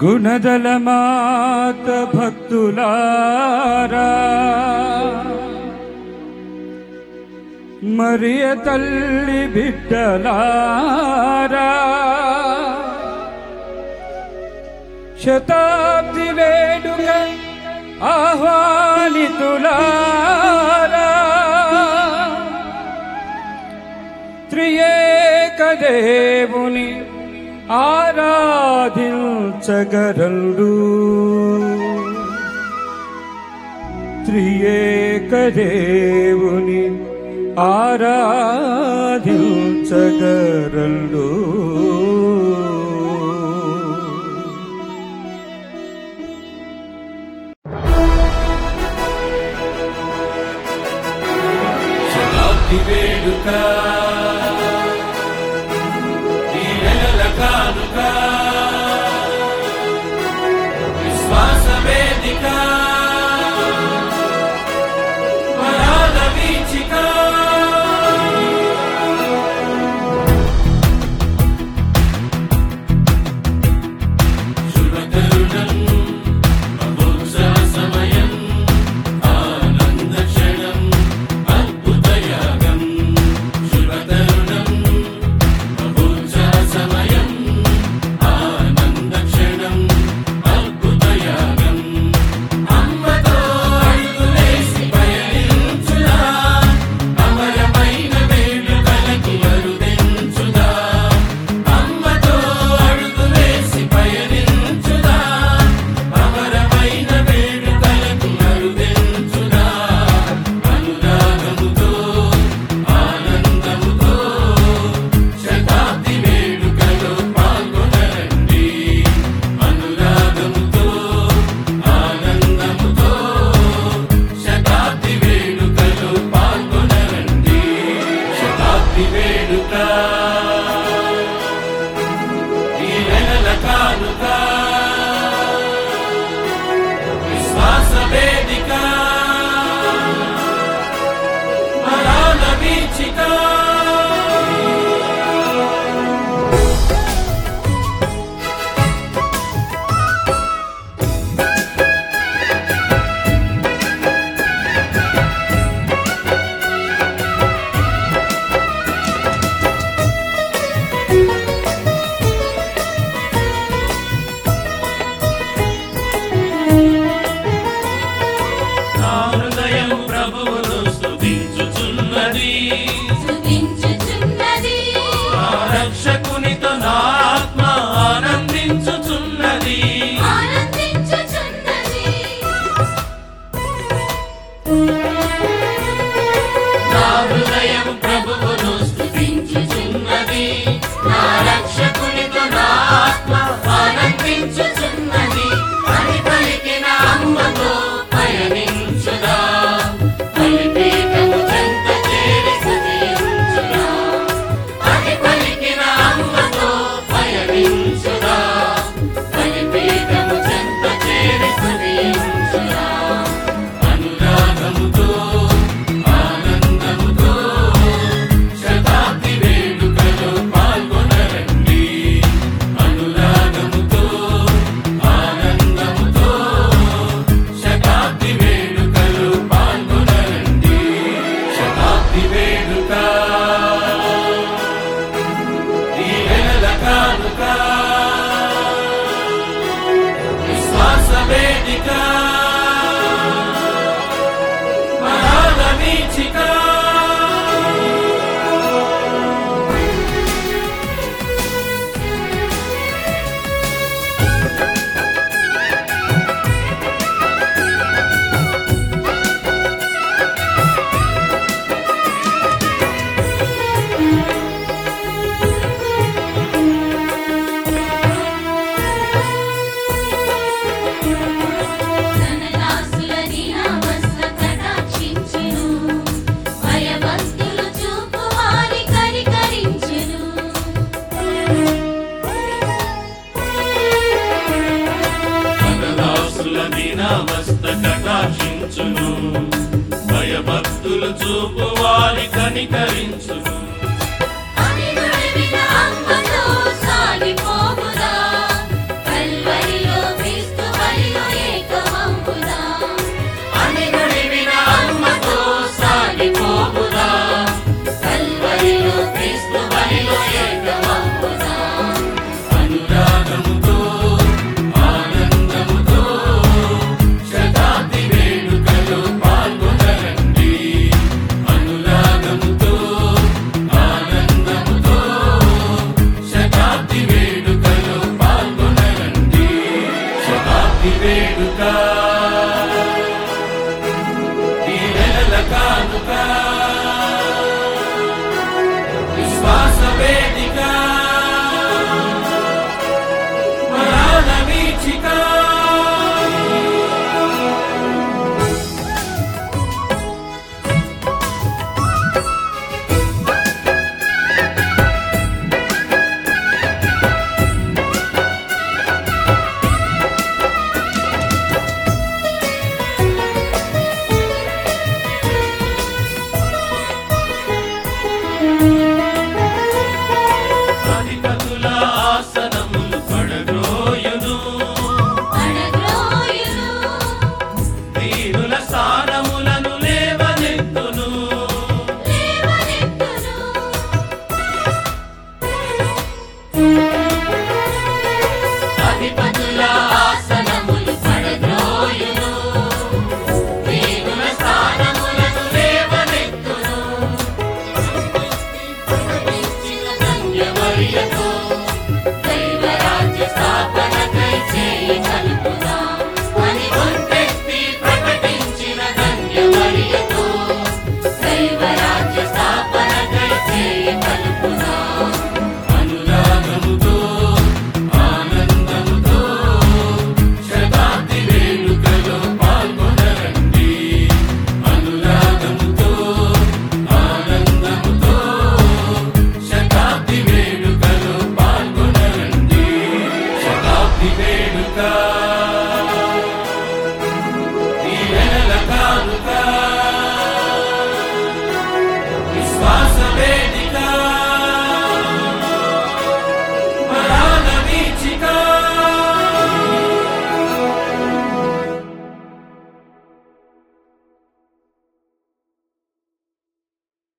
గుణదల మాత భక్తులారా మరియ తల్లి బిడ్డలారా శతాబ్ది వేడుక ఆహ్వానితులారా త్రియేక దేవుని ఆరాధించగరడు త్రియేక దేవుని ఆరాధించగరడు శతాబ్ది వేడుక ఈ నెలల కానుక విశ్వాస వేదిక వరాల వీచిక శుభతరుణం మహోత్సవ సమయం ఆనంద క్షణం అద్భుతయాగం శుభతరుణం మహోత్సవ సమయం ఆనంద క్షణం అద్భుతయాగం అమ్మతో అడుగులేసి పయనించుదా అమరమైన వేడుకలకు అరుదించుదా అమ్మతో అడుగులేసి పయనించుదా అమరమైన వేడుకలకు అరుదించుదా అనురాగముతో ఆనందముతో శతాబ్ది వేడుకలో పాల్గొనరండి అనురాగముతో ఆనందముతో శతాబ్ది వేడుకలో పాల్గొనరండి శతాబ్ది వేడుక ఈ నెలల కానుక విశ్వాస వేదిక వరాల వీచిక నా హృదయం ప్రభువును స్తుతించుచున్నది స్తుతించుచున్నది నా రక్షకునితో నా ఆత్మ ఆనందించుచున్నది ఆనందించుచున్నది నా హృదయం ప్రభువును స్తుతించుచున్నది నా రక్షకునితో నా ఆత్మ ఆనందించుచున్నది అని పలికిన అమ్మతో పయనించుదా బలిపీఠము చెంత చేరి స్తుతించుదా అని పలికిన అమ్మతో పయనించుదా బలిపీఠము చెంత చేరి స్తుతించుదా అనురాగముతో ఆనందముతో శతాబ్ది వేడుకలో పాల్గొనరండి అనురాగముతో ఆనందముతో శతాబ్ది వేడుకలో పాల్గొనరండి శతాబ్ది వేడుక ఈ నెలల కానుక విశ్వాస వేదిక వరాల వీచిక ధనదాసుల దీనావస్థ కటాక్షించును భయభక్తులు చూపు వారి కరికరించును పదదాసుల దీనావస్థ కటాక్షించును భయభక్తులు చూపు వారి కనికరించును అమిగుడివిన అమ్మతో సాగిపోవుదా కల్వరిలో కానుక విశ్వాస వేదిక మరాల వీచిక అధిపతుల ఆసనములు పడగ్రోయును అడగ్రోయును దీనుల స్థానములను లేవనెత్తును లేవనెత్తును అధిపతుల ఆసనములు పడద్రోయును దేవుల స్థానములను లేవనెత్తును ప్రకటించిన ధన్యమరియతో దైవరాజ్య స్థాపనకై చేయి కలుపుదాం అని గొంతెత్తి ప్రకటించిన ధన్యమరియతో దైవరాజ్య స్థాపనకై చేయి కలుపుదాం అనురాగముతో ఆనందముతో శతాబ్ది వేడుకలో పాల్గొనరండి అనురాగముతో ఆనందముతో శతాబ్ది వేడుకలో పాల్గొనరండి శతాబ్ది వేడుక